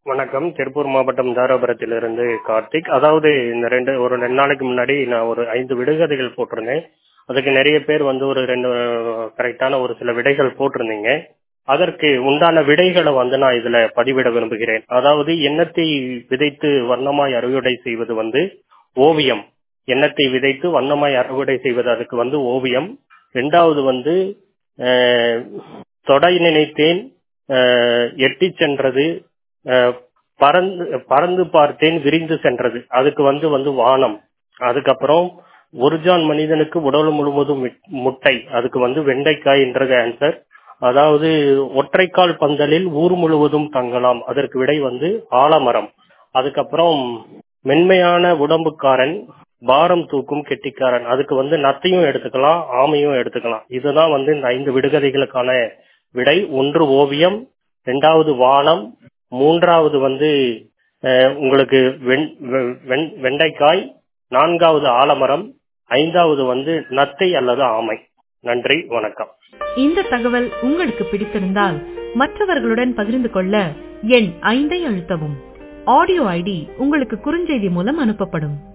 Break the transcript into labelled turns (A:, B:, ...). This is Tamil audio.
A: வணக்கம் திருப்பூர் மாவட்டம் தாராபுரத்திலிருந்து கார்த்திக் அதாவது இந்த ரெண்டு ஒரு ரெண்டு நாளைக்கு முன்னாடி நான் ஒரு ஐந்து விடுகதைகள் போட்டிருந்தேன் அதுக்கு நிறைய பேர் வந்து ஒரு ரெண்டு கரெக்டான ஒரு சில விடைகள் போட்டிருந்தீங்க அதற்கு உண்டான விடைகளை வந்து நான் இதுல பதிவிட விரும்புகிறேன் அதாவது எண்ணத்தை விதைத்து வண்ணமாய் அறுவடை செய்வது வந்து ஓவியம் எண்ணத்தை விதைத்து வண்ணமாய் அறுவடை செய்வது அதுக்கு வந்து ஓவியம் ரெண்டாவது வந்து அஹ், தொடை நினைத்தேன் அஹ், எட்டிச் சென்றது அஹ், பறந்து பறந்து பார்த்தேன் விரிந்து சென்றது அதுக்கு வந்து வந்து வானம் அதுக்கப்புறம் ஒரு ஜான் மனிதனுக்கு உடல் முழுவதும் மிட்- முட்டை அதுக்கு வந்து வெண்டைக்காய்ன்றது ஆன்சர் அதாவது ஒற்றைக்கால் பந்தலில் ஊர் முழுவதும் தங்கலாம் அதற்கு விடை வந்து ஆலமரம் அதுக்கப்புறம் மென்மையான உடம்புக்காரன் பாரம் தூக்கும் கெட்டிக்காரன் அதுக்கு வந்து நத்தையும் எடுத்துக்கலாம் ஆமையும் எடுத்துக்கலாம் இதுதான் வந்து இந்த ஐந்து விடுகதைகளுக்கான விடை ஒன்று ஓவியம் இரண்டாவது வானம் மூன்றாவது வந்து அஹ், உங்களுக்கு வெண்- வெ- வெண்- வெண்டைக்காய் நான்காவது ஆலமரம் ஐந்தாவது வந்து நத்தை அல்லது ஆமை நன்றி வணக்கம்
B: இந்த தகவல் உங்களுக்கு பிடித்திருந்தால் மற்றவர்களுடன் பகிர்ந்து கொள்ள எண் ஐந்தை அழுத்தவும் ஆடியோ ஐடி உங்களுக்கு குறுஞ்செய்தி மூலம் அனுப்பப்படும்